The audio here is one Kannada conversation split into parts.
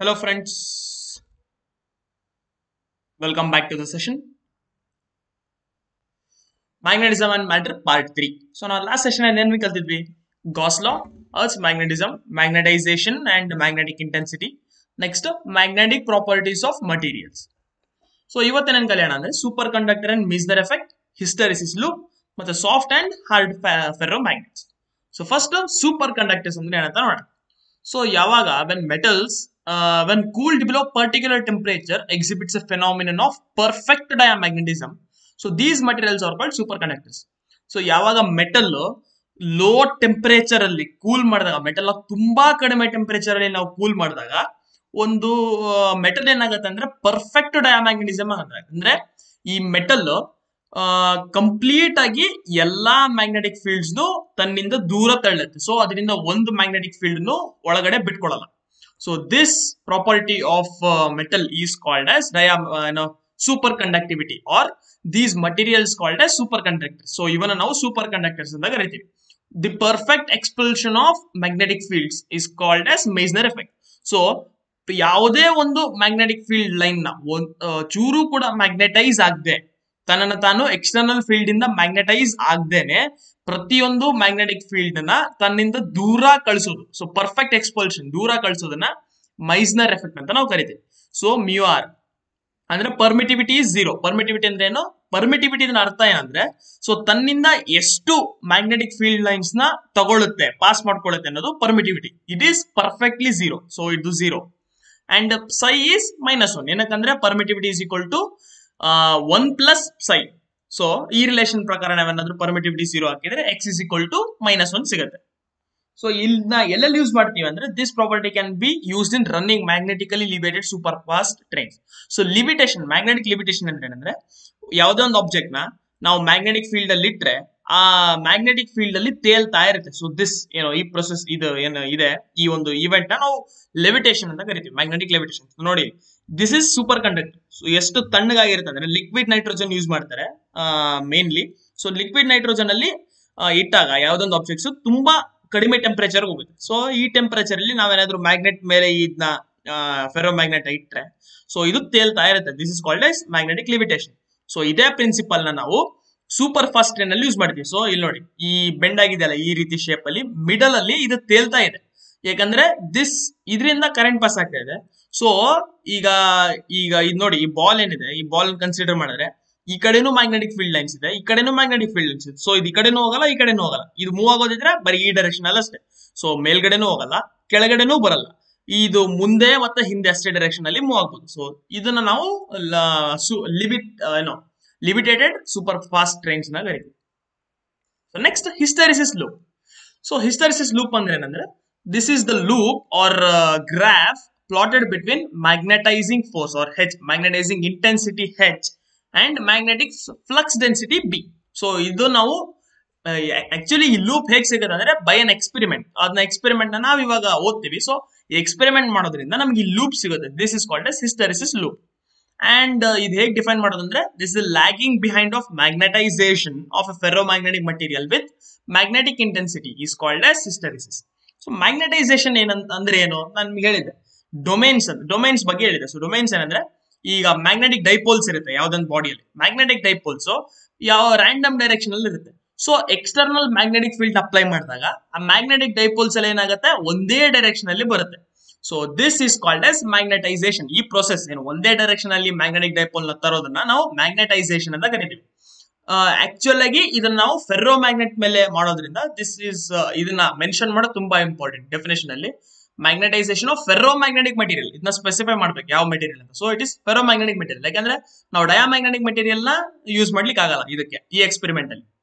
Hello, friends. Welcome back to the session. Magnetism and matter part 3. So, ನಾವು ಲಾಸ್ಟ್ ಸೆಷನ್ ಏನೇನು ಕಲ್ತಿದ್ವಿ ಗಾಸ್ ಲಾ ಅರ್ಸ್ magnetism magnetization and magnetic intensity next magnetic properties of materials so ಇವತ್ತೇನೇನು ಕಲಿಯೋಣ ಅಂದ್ರೆ superconductor and Meissner effect hysteresis loop ಮತ್ತೆ soft and hard ಫೆರೋ magnets so first superconductors ಅಂದ್ರೆ ಏನಂತ ನೋಡೋಣ ಸೊ ಯಾವಾಗ when metals when cooled below particular temperature exhibits a phenomenon of perfect diamagnetism so these materials are called superconductors so ಯಾವಾಗ ಮೆಟಲ್ ಲೋ ಟೆಂಪರೇಚರ್ ಅಲ್ಲಿ ಕೂಲ್ ಮಾಡಿದಾಗ ಮೆಟಲ್ ತುಂಬಾ ಕಡಿಮೆ ಟೆಂಪರೇಚರ್ ಅಲ್ಲಿ ನಾವು ಕೂಲ್ ಮಾಡಿದಾಗ ಒಂದು ಮೆಟಲ್ ಏನಾಗುತ್ತೆ ಅಂದ್ರೆ ಪರ್ಫೆಕ್ಟ್ ಡಯಾಮ್ಯಾಗ್ನೆಟಿಸಮ್ ಆಗುತ್ತೆ ಅಂದ್ರೆ ಈ ಮೆಟಲ್ ಕಂಪ್ಲೀಟ್ ಆಗಿ ಎಲ್ಲಾ ಮ್ಯಾಗ್ನೆಟಿಕ್ ಫೀಲ್ಡ್ಸ್ ತನ್ನಿಂದ ದೂರ ತಳ್ಳುತ್ತೆ ಸೊ ಅದರಿಂದ ಒಂದು ಮ್ಯಾಗ್ನೆಟಿಕ್ ಫೀಲ್ಡ್ ಒಳಗಡೆ ಬಿಟ್ಕೊಳ್ಳಲ್ಲ so this property of metal is called as dia superconductivity are these materials called as superconductor so ಇವನ್ನ ನಾವು ಸೂಪರ್ ಕಂಡಕ್ಟರ್ಸ್ ಅಂತ ಕರಿತೀವಿ the perfect expulsion of magnetic fields is called as Meissner effect so ಯಾವುದೇ ಒಂದು ಮ್ಯಾಗ್ನೆಟಿಕ್ ಫೀಲ್ಡ್ ಲೈನ್ ನ ಚೂರು ಕೂಡ ಮ್ಯಾಗ್ನೆಟೈಸ್ ಆಗದೆ ತನ್ನನ್ನು ತಾನು ಎಕ್ಸ್ಟರ್ನಲ್ ಫೀಲ್ಡ್ ಇಂದ ಮ್ಯಾಗ್ನೆಟೈಸ್ ಆಗದೇನೆ ಪ್ರತಿಯೊಂದು ಮ್ಯಾಗ್ನೆಟಿಕ್ ಫೀಲ್ಡ್ ನ ತನ್ನಿಂದ ದೂರ ಕಳಿಸೋದು ಸೊ ಪರ್ಫೆಕ್ಟ್ ಎಕ್ಸ್ಪಲ್ಷನ್ ದೂರ ಕಳಿಸೋದನ್ನ ಮೈಸ್ನರ್ ಎಫೆಕ್ಟ್ ಅಂತ ನಾವು ಕರಿತೀವಿ ಸೊ ಮ್ಯೂ ಆರ್ ಅಂದ್ರೆ ಪರ್ಮಿಟಿವಿಟಿ ಇಸ್ ಝೀರೋ ಪರ್ಮಿಟಿವಿಟಿ ಅಂದ್ರೆ ಏನು ಪರ್ಮಿಟಿವಿಟಿ ಅರ್ಥ ಏನಂದ್ರೆ ಸೊ ತನ್ನಿಂದ ಎಷ್ಟು ಮ್ಯಾಗ್ನೆಟಿಕ್ ಫೀಲ್ಡ್ ಲೈನ್ಸ್ ನ ತಗೊಳುತ್ತೆ ಪಾಸ್ ಮಾಡ್ಕೊಳ್ಳುತ್ತೆ ಅನ್ನೋದು permittivity it is perfectly zero so ಇದು zero and psi is minus one ಏನಕ್ಕಂದ್ರೆ permittivity is equal to one plus psi so ಈ ರಿಲೇಷನ್ ಪ್ರಕಾರ ನಾವೇನಾದ್ರೂ ಪರ್ಮಿಟಿವಿಟಿ ಝೀರೋ ಹಾಕಿದ್ರೆ X is equal to minus one ಸಿಗುತ್ತೆ ಸೊ ಇಲ್ನ ಎಲ್ಲೆಲ್ಲಿ ಯೂಸ್ ಮಾಡ್ತೀವಿ ಅಂದ್ರೆ this property can be used in running magnetically levitated super fast trains so limitation magnetic limitation ಅಂದ್ರೆ ಏನಂದ್ರೆ ಯಾವುದೇ ಒಂದು ಆಬ್ಜೆಕ್ಟ್ ನ ನಾವು ಮ್ಯಾಗ್ನೆಟಿಕ್ ಫೀಲ್ಡ್ ಅಲ್ಲಿ ಇಟ್ರೆ ಆ ಮ್ಯಾಗ್ನೆಟಿಕ್ ಫೀಲ್ಡ್ ಅಲ್ಲಿ ತೇಲ್ತಾ ಇರುತ್ತೆ ಸೊ ದಿಸ್ ಏನೋ ಈ ಪ್ರೊಸೆಸ್ ಇದು ಏನು ಇದೆ ಈ ಒಂದು ಇವೆಂಟ್ ನ ನಾವು ಲೆವಿಟೇಷನ್ ಅಂತ ಕರಿತೀವಿ ಮ್ಯಾಗ್ನೆಟಿಕ್ ಲೆವಿಟೇಷನ್ ನೋಡಿ this is superconductor so ಎಷ್ಟು ತಣ್ಣಗಾಗಿರುತ್ತೆ ಅಂದ್ರೆ ಲಿಕ್ವಿಡ್ ನೈಟ್ರೋಜನ್ ಯೂಸ್ ಮಾಡ್ತಾರೆ ಮೇನ್ಲಿ ಸೊ ಲಿಕ್ವಿಡ್ ನೈಟ್ರೋಜನ್ ಅಲ್ಲಿ ಇಟ್ಟಾಗ ಯಾವ್ದೊಂದು ಆಬ್ಜೆಕ್ಟ್ಸ್ ತುಂಬಾ ಕಡಿಮೆ ಟೆಂಪರೇಚರ್ ಹೋಗುತ್ತೆ ಸೊ ಈ ಟೆಂಪರೇಚರ್ ಅಲ್ಲಿ ನಾವೇನಾದ್ರೂ ಮ್ಯಾಗ್ನೆಟ್ ಮೇಲೆ ಇದನ್ನ ಫೆರೋ ಮ್ಯಾಗ್ನೆಟ್ ಇಟ್ರೆ ಸೊ ಇದು ತೇಲ್ತಾ ಇರುತ್ತೆ this is called S magnetic limitation so ಇದೇ ಪ್ರಿನ್ಸಿಪಲ್ ನ ನಾವು ಸೂಪರ್ ಫಾಸ್ಟ್ ಟ್ರೈನ್ ಅಲ್ಲಿ ಯೂಸ್ ಮಾಡ್ತೀವಿ ಸೊ ಇಲ್ಲಿ ನೋಡಿ ಈ ಬೆಂಡ್ ಆಗಿದೆಯಲ್ಲ ಈ ರೀತಿ ಶೇಪ್ ಅಲ್ಲಿ ಮಿಡಲ್ ಅಲ್ಲಿ ಇದು ತೇಲ್ತಾ ಇದೆ ಯಾಕಂದ್ರೆ ದಿಸ್ ಇದರಿಂದ ಕರೆಂಟ್ ಪಾಸ್ ಆಗ್ತಾ ಇದೆ ಸೊ ಈಗ ಈಗ ಇದು ನೋಡಿ ಈ ಬಾಲ್ ಏನಿದೆ ಈ ಬಾಲ್ ಕನ್ಸಿಡರ್ ಮಾಡಿದ್ರೆ ಈ ಕಡೆನೂ ಮ್ಯಾಗ್ನೆಟಿಕ್ ಫೀಲ್ಡ್ ಲೈನ್ಸ್ ಇದೆ ಈ ಕಡೆನೂ ಮ್ಯಾಗ್ನೆಟಿಕ್ ಫೀಲ್ಡ್ ಲೈನ್ಸ್ ಇದೆ ಸೊ ಇದು ಈ ಕಡೆನೂ ಹೋಗಲ್ಲ ಈ ಕಡೆನೂ ಹೋಗಲ್ಲ ಇದು ಮೂವ್ ಆಗೋದಿದ್ರೆ ಬರೀ ಈ ಡೈರೆಕ್ಷನ್ ಅಲ್ಲಿ ಅಷ್ಟೇ ಸೊ ಮೇಲ್ಗಡೆನೂ ಹೋಗಲ್ಲ ಕೆಳಗಡೆನೂ ಬರಲ್ಲ ಇದು ಮುಂದೆ ಮತ್ತೆ ಹಿಂದೆ ಅಷ್ಟೇ ಡೈರೆಕ್ಷನ್ ಅಲ್ಲಿ ಮೂವ್ ಆಗ್ಬೋದು ಸೊ ಇದನ್ನ ನಾವು ಲಿಮಿಟ್ ಏನೋ ಲಿಮಿಟೆಡ್ ಸೂಪರ್ ಫಾಸ್ಟ್ ಟ್ರೈನ್ಸ್ ನ ಕರಿತೀವಿ so next hysteresis loop so hysteresis loop ಅಂದ್ರೆ ಏನಂದ್ರೆ this is the loop or graph plotted between magnetizing force or H magnetizing intensity H and magnetic flux density B so ಇದು ನಾವು ಆಕ್ಚುಲಿ ಈ ಲೂಪ್ ಹೇಗೆ ಸಿಗುತ್ತೆ ಅಂದ್ರೆ ಬೈ ಅನ್ ಎಕ್ಸ್ಪೆರಿಮೆಂಟ್ ಅದನ್ನ ಎಕ್ಸ್ಪೆರಿಮೆಂಟ್ ನಾವು ಇವಾಗ ಓದ್ತೀವಿ ಸೊ ಎಕ್ಸ್ಪೆರಿಮೆಂಟ್ ಮಾಡೋದ್ರಿಂದ ನಮ್ಗೆ ಈ ಲೂಪ್ ಸಿಗುತ್ತೆ this is called as hysteresis loop and ಇದು ಹೇಗೆ ಡಿಫೈನ್ ಮಾಡೋದಂದ್ರೆ this is lagging behind of magnetization of a ferro magnetic material with magnetic intensity is called as hysteresis so magnetization ಏನಂತ ಅಂದ್ರೆ ಏನು ನಾನು ನಿಮ್ಗೆ ಹೇಳಿದೆ ಡೊಮೈನ್ಸ್ ಡೊಮೈನ್ಸ್ ಬಗ್ಗೆ ಹೇಳಿದೆ ಸೊ ಡೊಮೈನ್ಸ್ ಏನಂದ್ರೆ ಈಗ ಮ್ಯಾಗ್ನೆಟಿಕ್ ಡೈಪೋಲ್ಸ್ ಇರುತ್ತೆ ಯಾವ್ದೊಂದು ಬಾಡಿಯಲ್ಲಿ ಮ್ಯಾಗ್ನೆಟಿಕ್ ಡೈಪೋಲ್ಸ್ ಯಾವ ರ್ಯಾಂಡಮ್ ಡೈರೆಕ್ಷನ್ ಅಲ್ಲಿ ಇರುತ್ತೆ so external magnetic field apply ಮಾಡಿದಾಗ ಆ ಮ್ಯಾಗ್ನೆಟಿಕ್ ಡೈಪೋಲ್ಸ್ ಎಲ್ಲ ಏನಾಗುತ್ತೆ ಒಂದೇ ಡೈರೆಕ್ಷನ್ ಅಲ್ಲಿ ಬರುತ್ತೆ so this is called as magnetization ಈ ಪ್ರೊಸೆಸ್ ಏನು ಒಂದೇ ಡೈರೆಕ್ಷನ್ ಅಲ್ಲಿ ಮ್ಯಾಗ್ನೆಟಿಕ್ ಡೈಪೋಲ್ ನ ತರೋದನ್ನ ನಾವು ಮ್ಯಾಗ್ನೆಟೈಸೇಷನ್ ಅಂತ ಕರಿತೀವಿ ಆಕ್ಚುಲ್ ಆಗಿ ಇದನ್ನ ನಾವು ಫೆರ್ರೋ ಮ್ಯಾಗ್ನೆಟ್ ಮೇಲೆ ಮಾಡೋದ್ರಿಂದ ದಿಸ್ ಇಸ್ ಇದನ್ನ ಮೆನ್ಷನ್ ಮಾಡೋದು ತುಂಬಾ ಇಂಪಾರ್ಟೆಂಟ್ ಡೆಫಿನೇಷನ್ ಅಲ್ಲಿ magnetization of ferro magnetic material ಇದನ್ನ ಸ್ಪೆಸಿಫೈ ಮಾಡ್ಬೇಕು ಯಾವ ಮೆಟೀರಿಯಲ್ ಅಂತ so it is ferro magnetic material ಯಾಕಂದ್ರೆ ನಾವು ಡಯಾಮ್ಯಾಗ್ನೆಟಿಕ್ ಮೆಟೀರಿಯಲ್ ನ ಯೂಸ್ ಮಾಡ್ಲಿಕ್ಕೆ ಆಗಲ್ಲ ಇದಕ್ಕೆ ಈ ಎಕ್ಸ್ಪೆರಿಮೆಂಟ್ ಅಲ್ಲಿ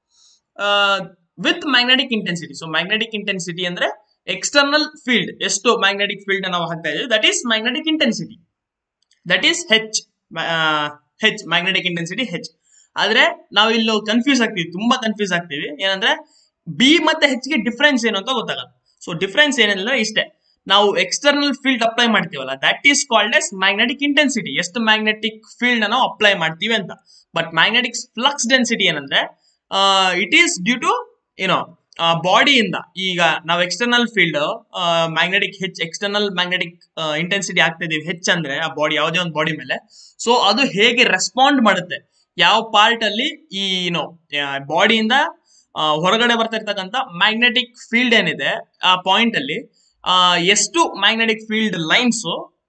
with magnetic intensity so magnetic intensity ಅಂದ್ರೆ ಎಕ್ಸ್ಟರ್ನಲ್ ಫೀಲ್ಡ್ ಎಷ್ಟು ಮ್ಯಾಗ್ನೆಟಿಕ್ ಫೀಲ್ಡ್ ನಾವು ಹಾಕ್ತಾ ಇದ್ದೀವಿ that is magnetic intensity that is H H magnetic intensity H ಆದ್ರೆ ನಾವು ಇಲ್ಲಿ ಕನ್ಫ್ಯೂಸ್ ಆಗ್ತೀವಿ ತುಂಬಾ ಕನ್ಫ್ಯೂಸ್ ಆಗ್ತೀವಿ ಏನಂದ್ರೆ ಬಿ ಮತ್ತೆ ಹೆಚ್ ಗೆ ಡಿಫ್ರೆನ್ಸ್ ಏನು ಅಂತ ಗೊತ್ತಾಗಲ್ಲ ಸೊ ಡಿಫ್ರೆನ್ಸ್ ಏನಿಲ್ಲ ಇಷ್ಟೇ ನಾವು ಎಕ್ಸ್ಟರ್ನಲ್ ಫೀಲ್ಡ್ ಅಪ್ಲೈ ಮಾಡ್ತೀವಲ್ಲ that is called S magnetic intensity ಎಷ್ಟು ಮ್ಯಾಗ್ನೆಟಿಕ್ ಫೀಲ್ಡ್ ನಾವು ಅಪ್ಲೈ ಮಾಡ್ತೀವಿ ಅಂತ ಬಟ್ ಮ್ಯಾಗ್ನೆಟಿಕ್ ಫ್ಲಕ್ಸ್ ಡೆನ್ಸಿಟಿ ಏನಂದ್ರೆ ಇಟ್ ಈಸ್ ಡ್ಯೂ ಟು ಏನೋ ಬಾಡಿಯಿಂದ ಈಗ ನಾವು ಎಕ್ಸ್ಟರ್ನಲ್ ಫೀಲ್ಡ್ ಮ್ಯಾಗ್ನೆಟಿಕ್ ಹೆಚ್ಚು ಎಕ್ಸ್ಟರ್ನಲ್ ಮ್ಯಾಗ್ನೆಟಿಕ್ ಇಂಟೆನ್ಸಿಟಿ ಆಗ್ತಾ ಇದೀವಿ ಹೆಚ್ಚಂದ್ರೆ ಆ ಬಾಡಿ ಯಾವುದೇ ಒಂದು ಬಾಡಿ ಮೇಲೆ ಸೊ ಅದು ಹೇಗೆ ರೆಸ್ಪಾಂಡ್ ಮಾಡುತ್ತೆ ಯಾವ ಪಾರ್ಟ್ ಅಲ್ಲಿ ಈ ಏನೋ ಬಾಡಿಯಿಂದ ಹೊರಗಡೆ ಬರ್ತಾ ಇರ್ತಕ್ಕಂಥ ಮ್ಯಾಗ್ನೆಟಿಕ್ ಫೀಲ್ಡ್ ಏನಿದೆ ಆ ಪಾಯಿಂಟ್ ಅಲ್ಲಿ ಆ, ಎಷ್ಟು magnetic field lines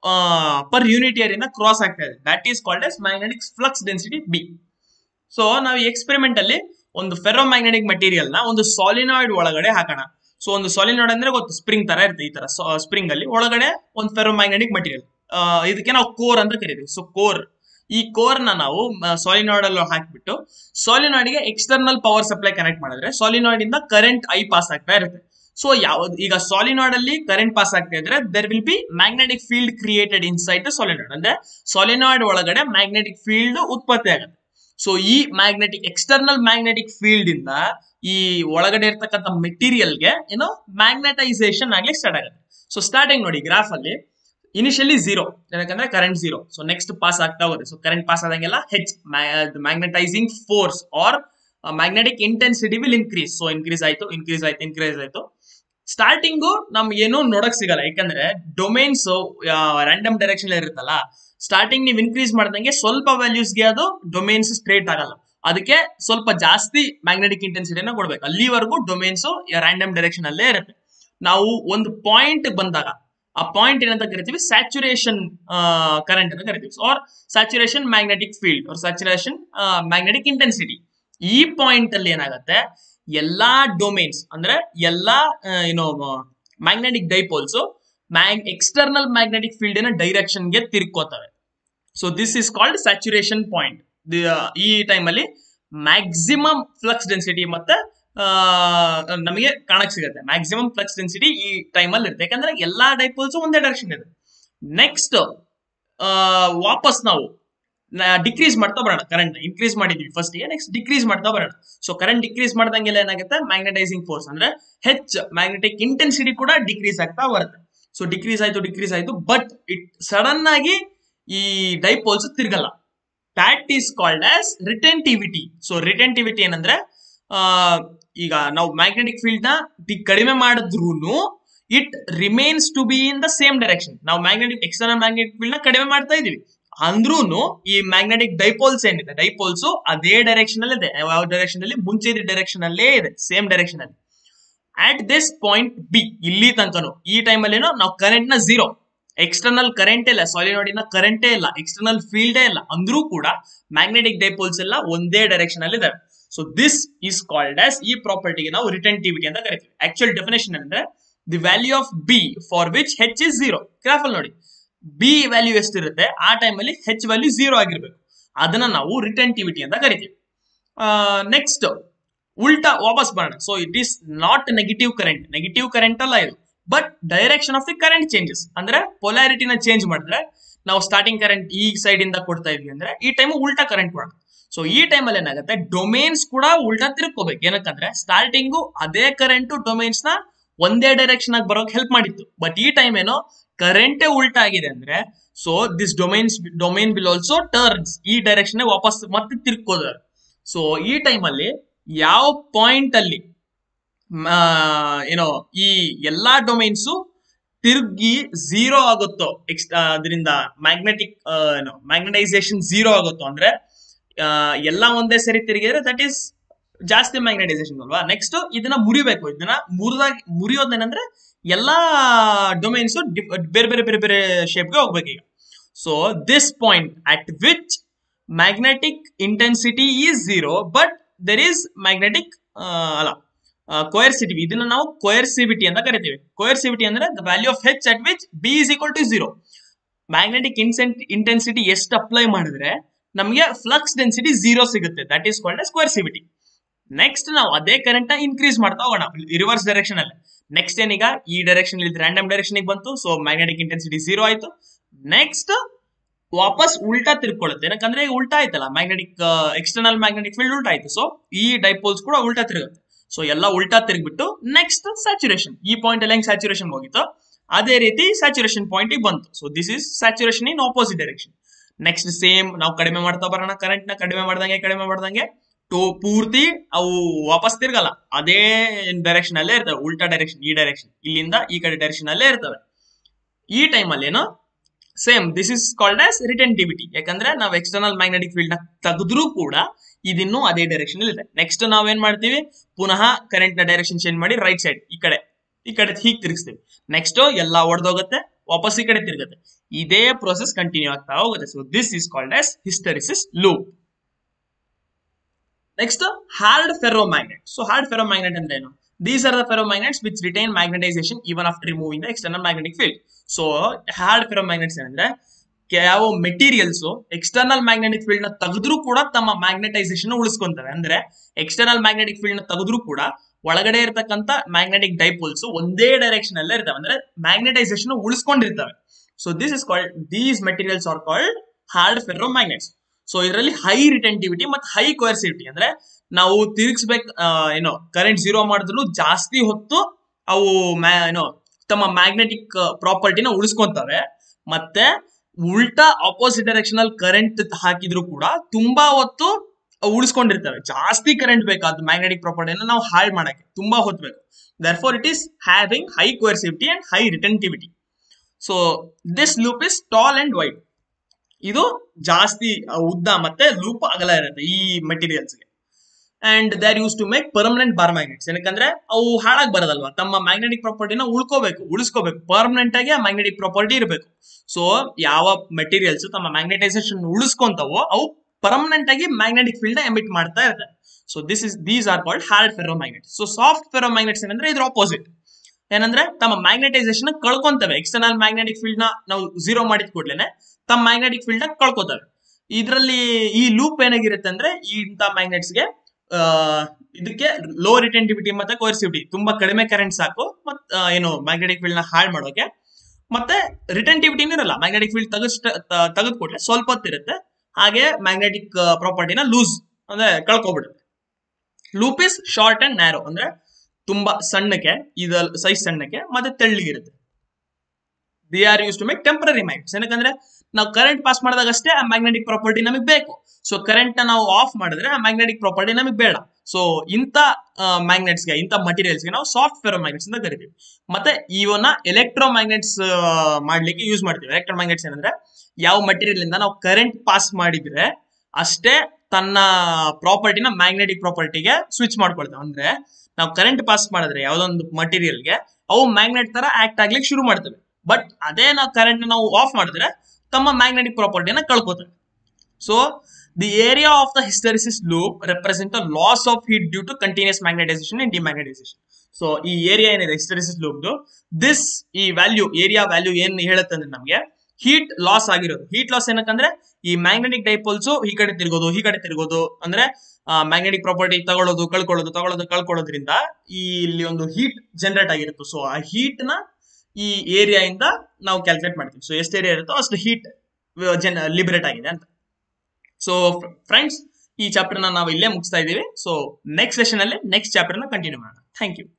per unit ಇಂದ ಕ್ರಾಸ್ ಆಗ್ತಾ ಇದೆ that is called S magnetic flux density B so ನಾವು ಈ ಎಕ್ಸ್ಪೆರಿಮೆಂಟ್ ಅಲ್ಲಿ ಒಂದು ಫೆರೋ ಮ್ಯಾಗ್ನೆಟಿಕ್ ಮೆಟೀರಿಯಲ್ ನ ಒಂದು ಸಾಲಿನಾಯ್ಡ್ ಒಳಗಡೆ ಹಾಕೋಣ ಸೊ ಒಂದು ಸಾಲಿನಾಯ್ಡ್ ಅಂದ್ರೆ ಗೊತ್ತು ಸ್ಪ್ರಿಂಗ್ ತರ ಇರುತ್ತೆ ಈ ತರ ಸ್ಪ್ರಿಂಗ್ ಅಲ್ಲಿ ಒಳಗಡೆ ಒಂದು ಫೆರೋ ಮ್ಯಾಗ್ನೆಟಿಕ್ ಮೆಟೀರಿಯಲ್ ಇದಕ್ಕೆ ನಾವು ಕೋರ್ ಅಂತ ಕರಿತೀವಿ ಸೊ ಕೋರ್ ಈ ಕೋರ್ ನ ನಾವು ಸಾಲಿನಾಯ್ಡ್ ಅಲ್ಲಿ ಹಾಕ್ಬಿಟ್ಟು ಸಾಲಿನಾಯ್ಡ್ ಗೆ ಎಕ್ಸ್ಟರ್ನಲ್ ಪವರ್ ಸಪ್ಲೈ ಕನೆಕ್ಟ್ ಮಾಡಿದ್ರೆ ಸಾಲಿನಾಯ್ಡ್ ಇಂದ ಕರೆಂಟ್ ಐ ಪಾಸ್ ಆಗ್ತಾ ಇರುತ್ತೆ ಸೊ ಯಾವ್ದು ಈಗ ಸಾಲಿನಾಯ್ಡ್ ಅಲ್ಲಿ ಕರೆಂಟ್ ಪಾಸ್ ಆಗ್ತಾ ಇದ್ರೆ there will be magnetic field created inside the solenoid ಅಂದ್ರೆ ಸಾಲಿನಾಯ್ಡ್ ಒಳಗಡೆ ಮ್ಯಾಗ್ನೆಟಿಕ್ ಫೀಲ್ಡ್ ಉತ್ಪತ್ತಿ ಆಗುತ್ತೆ ಸೊ ಈ ಮ್ಯಾಗ್ನೆಟಿಕ್ ಎಕ್ಸ್ಟರ್ನಲ್ ಮ್ಯಾಗ್ನೆಟಿಕ್ ಫೀಲ್ಡ್ ಇಂದ ಈ ಒಳಗಡೆ ಇರ್ತಕ್ಕಂಥ ಮೆಟೀರಿಯಲ್ಗೆ ಏನೋ ಮ್ಯಾಗ್ನೆಟೈಸೇಷನ್ ಆಗ್ಲಿಕ್ಕೆ ಸ್ಟಾರ್ಟ್ ಆಗುತ್ತೆ ಸೊ ಸ್ಟಾರ್ಟಿಂಗ್ ನೋಡಿ ಗ್ರಾಫ್ ಅಲ್ಲಿ ಇನಿಷಿಯಲಿ ಝೀರೋ ಯಾಕಂದ್ರೆ current zero so next pass ಆಗ್ತಾ ಹೋಗುತ್ತೆ ಸೊ ಕರೆಂಟ್ ಪಾಸ್ ಆದಂಗೆಲ್ಲ H magnetizing force or magnetic intensity will increase so increase ಆಯ್ತು ಇನ್ಕ್ರೀಸ್ ಆಯ್ತು ಇನ್ಕ್ರೀಸ್ ಆಯ್ತು ಸ್ಟಾರ್ಟಿಂಗು ನಮ್ಗೆ ಏನೂ ನೋಡಕ್ ಸಿಗಲ್ಲ ಯಾಕಂದ್ರೆ ಡೊಮೈನ್ಸ್ ರ್ಯಾಂಡಮ್ ಡೈರೆಕ್ಷನ್ ಇರುತ್ತಲ್ಲ ಸ್ಟಾರ್ಟಿಂಗ್ ನೀವು ಇನ್ಕ್ರೀಸ್ ಮಾಡ್ದಂಗೆ ಸ್ವಲ್ಪ ವ್ಯಾಲ್ಯೂಸ್ಗೆ ಅದು ಡೊಮೈನ್ಸ್ ಸ್ಟ್ರೇಟ್ ಆಗಲ್ಲ ಅದಕ್ಕೆ ಸ್ವಲ್ಪ ಜಾಸ್ತಿ ಮ್ಯಾಗ್ನೆಟಿಕ್ ಇಂಟೆನ್ಸಿಟಿನ ಕೊಡ್ಬೇಕು ಅಲ್ಲಿವರೆಗೂ ಡೊಮೈನ್ಸ್ ರ್ಯಾಂಡಮ್ ಡೈರೆಕ್ಷನ್ ಅಲ್ಲೇ ಇರುತ್ತೆ ನಾವು ಒಂದು ಪಾಯಿಂಟ್ ಬಂದಾಗ ಆ ಪಾಯಿಂಟ್ ಏನಂತ ಕರಿತೀವಿ ಸ್ಯಾಚುರೇಷನ್ ಕರೆಂಟ್ ಅಂತ ಕರಿತೀವಿ or saturation magnetic field or saturation magnetic intensity ಈ ಪಾಯಿಂಟ್ ಅಲ್ಲಿ ಏನಾಗುತ್ತೆ ಎಲ್ಲಾ ಡೊಮೈನ್ಸ್ ಅಂದ್ರೆ ಎಲ್ಲಾ ಏನೋ magnetic dipoles mag external magnetic field ನ ಡೈರೆಕ್ಷನ್ ಗೆ ತಿರ್ಕೋತವೆ so this is called saturation point ಈ ಟೈಮಲ್ಲಿ ಮ್ಯಾಕ್ಸಿಮಮ್ ಫ್ಲಕ್ಸ್ ಡೆನ್ಸಿಟಿ ಮತ್ತೆ ಆ, ನಮಗೆ ಕಾಣಕ್ ಸಿಗುತ್ತೆ ಮ್ಯಾಕ್ಸಿಮಮ್ ಫ್ಲಕ್ಸ್ ಡೆನ್ಸಿಟಿ ಈ ಟೈಮಲ್ಲಿ ಇರುತ್ತೆ ಯಾಕಂದ್ರೆ ಎಲ್ಲಾ ಡೈಪೋಲ್ಸ್ ಒಂದೇ ಡೈರೆಕ್ಷನ್ ಇದೆ ನೆಕ್ಸ್ಟ್ ವಾಪಸ್ ನಾವು ಡಿಕ್ರೀಸ್ ಮಾಡ್ತಾ ಬರೋಣ ಕರೆಂಟ್ ಇನ್ಕ್ರೀಸ್ ಮಾಡಿದ್ವಿ ಫಸ್ಟ್ ಗೆ ನೆಕ್ಸ್ಟ್ ಡಿಕ್ರೀಸ್ ಮಾಡ್ತಾ ಬರೋಣ ಸೊ ಕರೆಂಟ್ ಡಿಕ್ರೀಸ್ ಮಾಡ್ದಂಗೆಲ್ಲ ಏನಾಗುತ್ತೆ ಮ್ಯಾಗ್ನೆಟೈಸಿಂಗ್ ಫೋರ್ಸ್ ಅಂದ್ರೆ ಹೆಚ್ಚ್ ಮ್ಯಾಗ್ನೆಟಿಕ್ ಇಂಟೆನ್ಸಿಟಿ ಕೂಡ ಡಿಕ್ರೀಸ್ ಆಗ್ತಾ ಬರುತ್ತೆ ಸೊ ಡಿಕ್ರೀಸ್ ಆಯ್ತು ಡಿಕ್ರೀಸ್ ಆಯ್ತು ಬಟ್ ಇಟ್ ಸಡನ್ ಆಗಿ ಈ ಡೈಪೋಲ್ಸ್ ತಿರ್ಗಲ್ಲ that is called as retentivity so retentivity ಏನಂದ್ರೆ ಆ, ಈಗ ನಾವು ಮ್ಯಾಗ್ನೆಟಿಕ್ ಫೀಲ್ಡ್ ನ ಡಿ- ಕಡಿಮೆ ಮಾಡಿದ್ರು it remains to be in the same direction ನಾವು ಮ್ಯಾಗ್ನೆಟಿಕ್ ಎಕ್ಸ್ಟರ್ನಲ್ ಮ್ಯಾಗ್ನೆಟಿಕ್ ಫೀಲ್ಡ್ ನ ಕಡಿಮೆ ಮಾಡ್ತಾ ಇದೀವಿ ಅಂದ್ರೂ ಈ ಮ್ಯಾಗ್ನೆಟಿಕ್ ಡೈಪೋಲ್ಸ್ ಏನಿದೆ ಡೈಪೋಲ್ಸ್ ಅದೇ ಡೈರೆಕ್ಷನ್ ಅಲ್ಲಿ ಇದೆ ಯಾವ ಡೈರೆಕ್ಷನ್ ಅಲ್ಲಿ ಮುಂಚೆ ಡೈರೆಕ್ಷನ್ ಅಲ್ಲೇ ಇದೆ ಸೇಮ್ ಡೈರೆಕ್ಷನ್ ಅಲ್ಲಿ ಅಟ್ ದಿಸ್ ಪಾಯಿಂಟ್ ಬಿ ಇಲ್ಲಿ ತನಕನು ಈ ಟೈಮಲ್ಲಿ ನಾವು ಕರೆಂಟ್ ನ ಝೀರೋ ಎಕ್ಸ್ಟರ್ನಲ್ ಕರೆಂಟ್ ಇಲ್ಲ ಸಾಲಿನಾಯ್ಡಿನ ಕರೆಂಟೇ ಇಲ್ಲ ಎಕ್ಸ್ಟರ್ನಲ್ ಫೀಲ್ಡೇ ಇಲ್ಲ ಅಂದ್ರೂ ಕೂಡ ಮ್ಯಾಗ್ನೆಟಿಕ್ ಡೈಪೋಲ್ಸ್ ಎಲ್ಲ ಒಂದೇ ಡೈರೆಕ್ಷನ್ ಅಲ್ಲಿ ಇದಾವೆ so this is called as ಈ ಪ್ರಾಪರ್ಟಿಗೆ ನಾವು ರಿಟೆಂಟಿವಿಟಿ ಅಂತ ಕರಿತೀವಿ ಆಕ್ಚುಯಲ್ ಡೆಫಿನೇಷನ್ ಅಂದ್ರೆ the value of B for which H is zero graph ಅಲ್ಲಿ ನೋಡಿ ಬಿ ವ್ಯಾಲ್ಯೂ ಎಷ್ಟಿರುತ್ತೆ ಆ ಟೈಮಲ್ಲಿ ಹೆಚ್ ವ್ಯಾಲ್ಯೂ ಝೀರೋ ಆಗಿರ್ಬೇಕು ಅದನ್ನ ನಾವು ರಿಟೆಂಟಿವಿಟಿ ಅಂತ ಕರಿತೀವಿ ನೆಕ್ಸ್ಟ್ ಉಲ್ಟಾ ವಾಪಸ್ ಬರೋಣ so it is not negative current negative current ಅಲ್ಲ ಇದು but direction of the current changes ಅಂದ್ರೆ ಪೊಲಾರಿಟಿನ ಚೇಂಜ್ ಮಾಡಿದ್ರೆ ನಾವು ಸ್ಟಾರ್ಟಿಂಗ್ ಕರೆಂಟ್ ಈ ಸೈಡ್ ಇಂದ ಕೊಡ್ತಾ ಇದ್ವಿ ಅಂದ್ರೆ ಈ ಟೈಮ್ ಉಲ್ಟಾ ಕರೆಂಟ್ ಕೊಡೋಣ ಸೊ ಈ ಟೈಮಲ್ಲಿ ಏನಾಗುತ್ತೆ ಡೊಮೇನ್ಸ್ ಕೂಡ ಉಲ್ಟಾ ತಿರ್ಕೋಬೇಕು ಏನಕ್ಕಂದ್ರೆ ಸ್ಟಾರ್ಟಿಂಗು ಅದೇ ಕರೆಂಟ್ ಡೊಮೇನ್ಸ್ ನ ಒಂದೇ ಡೈರೆಕ್ಷನ್ ಆಗಿ ಬರೋಕ್ ಹೆಲ್ಪ್ ಮಾಡಿತ್ತು ಬಟ್ ಈ ಟೈಮ್ ಏನೋ ಕರೆಂಟೇ ಉಲ್ಟಾ ಆಗಿದೆ ಅಂದ್ರೆ so this domains domain will also turns ಈ ಡೈರೆಕ್ಷನ್ ವಾಪಸ್ ಮತ್ತೆ ತಿರ್ಕೋದಾರೆ ಸೊ ಈ ಟೈಮಲ್ಲಿ ಯಾವ ಪಾಯಿಂಟ್ ಅಲ್ಲಿ ಮ, ಏನೋ ಈ ಎಲ್ಲಾ ಡೊಮೈನ್ಸು ತಿರುಗಿ ಝೀರೋ ಆಗುತ್ತೋ ಎಕ್ಸ್ ಅದರಿಂದ ಮ್ಯಾಗ್ನೆಟಿಕ್ ಏನೋ ಮ್ಯಾಗ್ನೆಟೈಸೇಷನ್ ಝೀರೋ ಆಗುತ್ತೋ ಅಂದ್ರೆ ಆ, ಎಲ್ಲ ಒಂದೇ ಸರಿ ತಿರುಗಿದ್ರೆ ದಟ್ ಈಸ್ ಜಾಸ್ತಿ ಮ್ಯಾಗ್ನೆಟೈಸೇಷನ್ ಅಲ್ವಾ ನೆಕ್ಸ್ಟ್ ಇದನ್ನ ಮುರಿಬೇಕು ಇದನ್ನ ಮುರಿದಾಗ ಮುರಿಯೋದೇನಂದ್ರೆ ಎಲ್ಲಾ ಡೊಮೈನ್ಸ್ ಬೇರೆ ಬೇರೆ ಬೇರೆ ಬೇರೆ ಶೇಪ್ಗೆ ಹೋಗ್ಬೇಕು ಈಗ so this point at which magnetic intensity is zero but there is magnetic ಅಲ್ಲ ಕೊಯರ್ಸಿಟಿವಿ ಇದನ್ನ ನಾವು ಕೊಯರ್ಸಿವಿಟಿ ಅಂತ ಕರಿತೀವಿ ಕೊಯರ್ಸಿವಿಟಿ ಅಂದ್ರೆ the value of H at which B is equal to zero magnetic ಇನ್ಸೆಂಟ್ ಇಂಟೆನ್ಸಿಟಿ ಎಷ್ಟು ಅಪ್ಲೈ ಮಾಡಿದ್ರೆ ನಮಗೆ ಫ್ಲಕ್ಸ್ ಡೆನ್ಸಿಟಿ ಝೀರೋ ಸಿಗುತ್ತೆ that is called as coercivity next ನಾವು ಅದೇ ಕರೆಂಟ್ ನ ಇನ್ಕ್ರೀಸ್ ಮಾಡ್ತಾ ಹೋಗೋಣ ರಿವರ್ಸ್ ಡೈರೆಕ್ಷನ್ ಅಲ್ಲಿ ನೆಕ್ಸ್ಟ್ ಏನೀಗ ಈ ಡೈರೆಕ್ಷನ್ ಇಲ್ಲಿ ರ್ಯಾಂಡಮ್ ಡೈರೆಕ್ಷನ್ ಬಂತು ಸೊ ಮ್ಯಾಗ್ನೆಟಿಕ್ ಇಂಟೆನ್ಸಿಟಿ ಝೀರೋ ಆಯ್ತು ನೆಕ್ಸ್ಟ್ ವಾಪಸ್ ಉಲ್ಟಾ ತಿರ್ಕೊಳ್ಳುತ್ತೆ ಯಾಕಂದ್ರೆ ಈಗ ಉಲ್ಟಾ ಆಯ್ತಲ್ಲ ಮ್ಯಾಗ್ನೆಟಿಕ್ ಎಕ್ಸ್ಟರ್ನಲ್ ಮ್ಯಾಗ್ನೆಟಿಕ್ ಫೀಲ್ಡ್ ಉಲ್ಟಾ ಆಯ್ತು ಸೊ ಈ ಡೈಪೋಲ್ಸ್ ಕೂಡ ಉಲ್ಟಾ ತಿರುಗುತ್ತೆ ಸೊ ಎಲ್ಲ ಉಲ್ಟಾ ತಿರುಗ್ಬಿಟ್ಟು ನೆಕ್ಸ್ಟ್ ಸ್ಯಾಚುರೇಷನ್ ಈ ಪಾಯಿಂಟ್ ಅಲ್ಲಿ ಹೆಂಗ್ ಸ್ಯಾಚುರೇಷನ್ ಹೋಗಿತ್ತು ಅದೇ ರೀತಿ ಸ್ಯಾಚುರೇಷನ್ ಪಾಯಿಂಟ್ ಬಂತು so this is saturation in opposite direction next same ನಾವು ಕಡಿಮೆ ಮಾಡ್ತಾ ಬರೋಣ ಕರೆಂಟ್ ನ ಕಡಿಮೆ ಮಾಡ್ದಂಗೆ ಕಡಿಮೆ ಮಾಡ್ದಂಗೆ ಟೋ ಪೂರ್ತಿ ಅವು ವಾಪಸ್ ತಿರ್ಗಲ್ಲ ಅದೇ ಡೈರೆಕ್ಷನ್ ಅಲ್ಲೇ ಇರ್ತವೆ ಉಲ್ಟಾ ಡೈರೆಕ್ಷನ್ ಈ ಡೈರೆಕ್ಷನ್ ಇಲ್ಲಿಂದ ಈ ಕಡೆ ಡೈರೆಕ್ಷನ್ ಅಲ್ಲೇ ಇರ್ತವೆ ಈ ಟೈಮಲ್ಲಿ ಏನು same this is called as retentivity ಯಾಕಂದ್ರೆ ನಾವು ಎಕ್ಸ್ಟರ್ನಲ್ ಮ್ಯಾಗ್ನೆಟಿಕ್ ಫೀಲ್ಡ್ ನ ತೆಗೆದ್ರೂ ಕೂಡ ಇದಿನ್ನೂ ಅದೇ ಡೈರೆಕ್ಷನ್ ಇದೆ ನೆಕ್ಸ್ಟ್ ನಾವೇನ್ ಮಾಡ್ತೀವಿ ಪುನಃ ಕರೆಂಟ್ ನ ಡೈರೆಕ್ಷನ್ ಚೇಂಜ್ ಮಾಡಿ ರೈಟ್ ಸೈಡ್ ಈ ಕಡೆ ಈ ಕಡೆ ಹೀಗೆ ತಿರುಗಿಸ್ತೀವಿ ನೆಕ್ಸ್ಟ್ ಎಲ್ಲ ಒಡೆದೋಗುತ್ತೆ ವಾಪಸ್ ಈ ಕಡೆ ತಿರುಗುತ್ತೆ ಇದೇ ಪ್ರೋಸೆಸ್ ಕಂಟಿನ್ಯೂ ಆಗ್ತಾ ಹೋಗುತ್ತೆ so this is called as hysteresis loop next hard ferromagnet so hard ferromagnet ಅಂದ್ರೆ ಏನು these are the ferromagnets which retain magnetization even after removing the external magnetic field so hard ferromagnets ಏನಂದ್ರೆ ಯಾವ ಮೆಟೀರಿಯಲ್ಸ್ ಎಕ್ಸ್ಟರ್ನಲ್ ಮ್ಯಾಗ್ನೆಟಿಕ್ ಫೀಲ್ಡ್ ನ ತೆಗೆದ್ರೂ ಕೂಡ ತಮ್ಮ ಮ್ಯಾಗ್ನೆಟೈಸೇಷನ್ ಉಳಿಸ್ಕೊಂತವೆ ಅಂದ್ರೆ ಎಕ್ಸ್ಟರ್ನಲ್ ಮ್ಯಾಗ್ನೆಟಿಕ್ ಫೀಲ್ಡ್ ನ ತೆಗೆದ್ರೂ ಕೂಡ ಒಳಗಡೆ ಇರತಕ್ಕಂತ ಮ್ಯಾಗ್ನೆಟಿಕ್ ಡೈಪೋಲ್ಸ್ ಒಂದೇ ಡೈರೆಕ್ಷನ್ ಅಲ್ಲೇ ಇರ್ತವೆ ಅಂದ್ರೆ ಮ್ಯಾಗ್ನೆಟೈಸೇಷನ್ ಉಳಿಸ್ಕೊಂಡಿರ್ತವೆ so this is called these materials are called hard ferromagnets so ಇದರಲ್ಲಿ ಹೈ ರಿಟೆಂಟಿವಿಟಿ ಮತ್ತು ಹೈ ಕೋರ್ಸಿವಿಟಿ ಅಂದ್ರೆ ನಾವು ತಿರುಗಿಸ್ಬೇಕು ಏನೋ ಕರೆಂಟ್ ಜೀರೋ ಮಾಡಿದ್ರು ಜಾಸ್ತಿ ಹೊತ್ತು ಅವು ಏನೋ ತಮ್ಮ ಮ್ಯಾಗ್ನೆಟಿಕ್ ಪ್ರಾಪರ್ಟಿನ ಉಳಿಸ್ಕೊಂತವೆ ಮತ್ತೆ ಉಲ್ಟಾ ಆಪೋಸಿಟ್ ಡೈರೆಕ್ಷನ್ ಅಲ್ಲಿ ಕರೆಂಟ್ ಹಾಕಿದ್ರು ಕೂಡ ತುಂಬಾ ಹೊತ್ತು ಉಳಿಸ್ಕೊಂಡಿರ್ತವೆ ಜಾಸ್ತಿ ಕರೆಂಟ್ ಬೇಕಾದ ಮ್ಯಾಗ್ನೆಟಿಕ್ ಪ್ರಾಪರ್ಟಿನ ನಾವು ಹಾಳು ಮಾಡಕ್ಕೆ ತುಂಬಾ ಹೊತ್ತು ಬೇಕು therefore it is having high coercivity and high retentivity so this loop is tall and wide ಇದು ಜಾಸ್ತಿ ಉದ್ದ ಮತ್ತೆ ಲೂಪ್ ಅಗಲ ಇರುತ್ತೆ ಈ ಮೆಟೀರಿಯಲ್ಸ್ಗೆ and they are use to make permanent bar magnets ಏನಕ್ಕಂದ್ರೆ ಅವು ಹಾಳಾಗಿ ಬರೋದಲ್ವಾ ತಮ್ಮ ಮ್ಯಾಗ್ನೆಟಿಕ್ ಪ್ರಾಪರ್ಟಿನ ಉಳ್ಕೋಬೇಕು ಉಳಿಸ್ಕೋಬೇಕು ಪರ್ಮನೆಂಟ್ ಆಗಿ ಆ ಮ್ಯಾಗ್ನೆಟಿಕ್ ಪ್ರಾಪರ್ಟಿ ಇರಬೇಕು ಸೊ ಯಾವ ಮೆಟೀರಿಯಲ್ಸ್ ತಮ್ಮ ಮ್ಯಾಗ್ನೆಟೈಸೇಷನ್ ಉಳಿಸ್ಕೊಂತವೋ ಅವು ಪರ್ಮನೆಂಟ್ ಆಗಿ ಮ್ಯಾಗ್ನೆಟಿಕ್ ಫೀಲ್ಡ್ ಎಮಿಟ್ ಮಾಡ್ತಾ ಇರ್ತವೆ so this is these are called hard ಫೆರೋ magnets so soft ferro magnets ಏನಂದ್ರೆ ಇದ್ರ ಆಪೋಸಿಟ್ ಏನಂದ್ರೆ ತಮ್ಮ ಮ್ಯಾಗ್ನೆಟೈಸೇಷನ್ ಕಳ್ಕೊಂತವೆ ಎಕ್ಸ್ಟರ್ನಲ್ ಮ್ಯಾಗ್ನೆಟಿಕ್ ಫೀಲ್ಡ್ ನ ನಾವು ಝೀರೋ ಮಾಡಿದ ಕೂಡಲೇ ತಮ್ಮ ಮ್ಯಾಗ್ನೆಟಿಕ್ ಫೀಲ್ಡ್ ನ ಕಳ್ಕೊತವೆ ಇದರಲ್ಲಿ ಈ ಲೂಪ್ ಏನಾಗಿರುತ್ತೆ ಅಂದ್ರೆ ಈ ಇಂಥ ಮ್ಯಾಗ್ನೆಟ್ಸ್ಗೆ ಇದಕ್ಕೆ ಲೋ ರಿಟೆಂಟಿವಿಟಿ ಮತ್ತೆ ಕೋರ್ಸಿವಿಟಿ ತುಂಬಾ ಕಡಿಮೆ ಕರೆಂಟ್ ಸಾಕು ಮತ್ ಏನು ಮ್ಯಾಗ್ನೆಟಿಕ್ ಫೀಲ್ಡ್ ನ ಹಾಳು ಮಾಡೋಕೆ ಮತ್ತೆ ರಿಟೆಂಟಿವಿಟಿನೂ ಇರಲ್ಲ ಮ್ಯಾಗ್ನೆಟಿಕ್ ಫೀಲ್ಡ್ ತೆಗೆಷ್ಟ ತೆಗೆದು ಕೊಟ್ರೆ ಸ್ವಲ್ಪ ಹೊತ್ತಿರುತ್ತೆ ಹಾಗೆ ಮ್ಯಾಗ್ನೆಟಿಕ್ ಪ್ರಾಪರ್ಟಿನ ಲೂಸ್ ಅಂದ್ರೆ ಕಳ್ಕೊಬಿಡುತ್ತೆ loop is short and narrow ಅಂದ್ರೆ ತುಂಬಾ ಸಣ್ಣಕ್ಕೆ ಇದ ಸೈಜ್ ಸಣ್ಣಕ್ಕೆ ಮತ್ತೆ ತೆಳ್ಳಗಿರುತ್ತೆ they are use to make temporary magnets ಏನಕ್ಕಂದ್ರೆ ನಾವು ಕರೆಂಟ್ ಪಾಸ್ ಮಾಡಿದಾಗ ಅಷ್ಟೇ ಆ ಮ್ಯಾಗ್ನೆಟಿಕ್ ಪ್ರಾಪರ್ಟಿ ನಮಗೆ ಬೇಕು ಸೊ ಕರೆಂಟ್ ನ ನಾವು ಆಫ್ ಮಾಡಿದ್ರೆ ಆ ಮ್ಯಾಗ್ನೆಟಿಕ್ ಪ್ರಾಪರ್ಟಿ ನಮಗೆ ಬೇಡ ಸೊ ಇಂಥ ಮ್ಯಾಗ್ನೆಟ್ಸ್ಗೆ ಇಂಥ ಮಟೀರಿಯಲ್ಸ್ಗೆ ನಾವು ಸಾಫ್ಟ್ ಫೆರೋ ಮ್ಯಾಗ್ನೆಟ್ಸ್ ಅಂತ ಕರಿತೀವಿ ಮತ್ತೆ ಇವನ್ನ ಎಲೆಕ್ಟ್ರೋ ಮ್ಯಾಗ್ನೆಟ್ಸ್ ಮಾಡ್ಲಿಕ್ಕೆ ಯೂಸ್ ಮಾಡ್ತೀವಿ ಎಲೆಕ್ಟ್ರೋ ಮ್ಯಾಗ್ನೆಟ್ಸ್ ಏನಂದ್ರೆ ಯಾವ ಮಟೀರಿಯಲ್ ಇಂದ ನಾವು ಕರೆಂಟ್ ಪಾಸ್ ಮಾಡಿದ್ರೆ ಅಷ್ಟೇ ತನ್ನ ಪ್ರಾಪರ್ಟಿನ ಮ್ಯಾಗ್ನೆಟಿಕ್ ಪ್ರಾಪರ್ಟಿಗೆ ಸ್ವಿಚ್ ಮಾಡ್ಕೊಳ್ತೇವೆ ಅಂದ್ರೆ ನಾವು ಕರೆಂಟ್ ಪಾಸ್ ಮಾಡಿದ್ರೆ ಯಾವ್ದೊಂದು ಮಟೀರಿಯಲ್ಗೆ ಅವು ಮ್ಯಾಗ್ನೆಟ್ ತರ ಆಕ್ಟ್ ಆಗ್ಲಿಕ್ಕೆ ಶುರು ಮಾಡ್ತವೆ ಬಟ್ ಅದೇ ನಾವು ಕರೆಂಟ್ ನಾವು ಆಫ್ ಮಾಡಿದ್ರೆ ತಮ್ಮ ಮ್ಯಾಗ್ನೆಟಿಕ್ ಪ್ರಾಪರ್ಟಿನ ಕಳ್ಕೊತವೆ so the area of the hysteresis loop represent the loss of heat due to continuous magnetization and demagnetization so ಈ ಏರಿಯಾ ಏನಿದೆ ಹಿಸ್ಟರಿಸಿಸ್ ಲೂಪ್ದು ದಿಸ್ ಈ ವ್ಯಾಲ್ಯೂ ಏರಿಯಾ ವ್ಯಾಲ್ಯೂ ಏನ್ ಹೇಳುತ್ತೆ ಅಂದ್ರೆ ನಮಗೆ ಹೀಟ್ ಲಾಸ್ ಆಗಿರೋದು ಹೀಟ್ ಲಾಸ್ ಏನಕ್ಕಂದ್ರೆ ಈ ಮ್ಯಾಗ್ನೆಟಿಕ್ ಡೈಪೋಲ್ಸ್ ಈ ಕಡೆ ತಿರುಗೋದು ಈ ಕಡೆ ತಿರುಗೋದು ಅಂದ್ರೆ ಮ್ಯಾಗ್ನೆಟಿಕ್ ಪ್ರಾಪರ್ಟಿ ತಗೊಳ್ಳೋದು ಕಳ್ಕೊಳ್ಳೋದು ತಗೊಳ್ಳೋದು ಕಳ್ಕೊಳ್ಳೋದ್ರಿಂದ ಈ ಇಲ್ಲಿ ಒಂದು ಹೀಟ್ ಜನರೇಟ್ ಆಗಿರುತ್ತೆ ಸೊ ಆ ಹೀಟ್ ನ ಈ ಏರಿಯಾ ಇಂದ ನಾವು ಕ್ಯಾಲ್ಕುಲೇಟ್ ಮಾಡ್ತೀವಿ ಸೊ ಎಷ್ಟು ಏರಿಯಾ ಇರುತ್ತೋ ಅಷ್ಟು ಹೀಟ್ ಜನ ಲಿಬರೇಟ್ ಆಗಿದೆ ಅಂತ ಸೊ ಫ್ರೆಂಡ್ಸ್ ಈ ಚಾಪ್ಟರ್ನ ನಾವು ಇಲ್ಲೇ ಮುಗಿಸ್ತಾ ಇದ್ದೀವಿ ಸೊ ನೆಕ್ಸ್ಟ್ ಸೆಷನ್ ಅಲ್ಲಿ ನೆಕ್ಸ್ಟ್ ಚಾಪ್ಟರ್ನ ಕಂಟಿನ್ಯೂ ಮಾಡೋಣ ಥ್ಯಾಂಕ್ ಯು